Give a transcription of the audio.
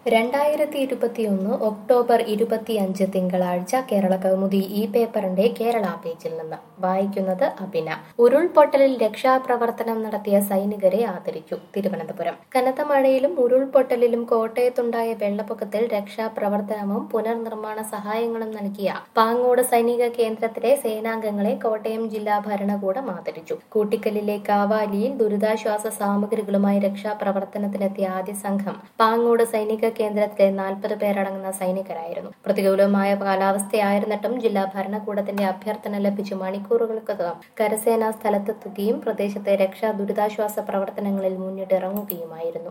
രണ്ടായിരത്തി ഇരുപത്തിയൊന്ന് ഒക്ടോബർ ഇരുപത്തിയഞ്ച് തിങ്കളാഴ്ച കേരള കൗമുദി ഈ പേപ്പറിന്റെ കേരള പേജിൽ നിന്ന് വായിക്കുന്നത് അഭിന ഉരുൾപൊട്ടലിൽ രക്ഷാപ്രവർത്തനം നടത്തിയ സൈനികരെ ആദരിച്ചു തിരുവനന്തപുരം കനത്ത മഴയിലും ഉരുൾപൊട്ടലിലും കോട്ടയത്തുണ്ടായ വെള്ളപ്പൊക്കത്തിൽ രക്ഷാപ്രവർത്തനവും പുനർനിർമ്മാണ സഹായങ്ങളും നൽകിയ പാങ്ങോട് സൈനിക കേന്ദ്രത്തിലെ സേനാംഗങ്ങളെ കോട്ടയം ജില്ലാ ഭരണകൂടം ആദരിച്ചു കൂട്ടിക്കലിലെ കാവാലിയിൽ ദുരിതാശ്വാസ സാമഗ്രികളുമായി രക്ഷാപ്രവർത്തനത്തിനെത്തിയ ആദ്യ സംഘം പാങ്ങോട് സൈനിക കേന്ദ്രത്തിലെ നാൽപ്പത് പേരടങ്ങുന്ന സൈനികരായിരുന്നു പ്രതികൂലമായ കാലാവസ്ഥയായിരുന്നിട്ടും ജില്ലാ ഭരണകൂടത്തിന്റെ അഭ്യർത്ഥന ലഭിച്ച് മണിക്കൂറുകൾക്കകം കരസേന സ്ഥലത്തെത്തുകയും പ്രദേശത്തെ രക്ഷാ ദുരിതാശ്വാസ പ്രവർത്തനങ്ങളിൽ മുന്നിട്ടിറങ്ങുകയുമായിരുന്നു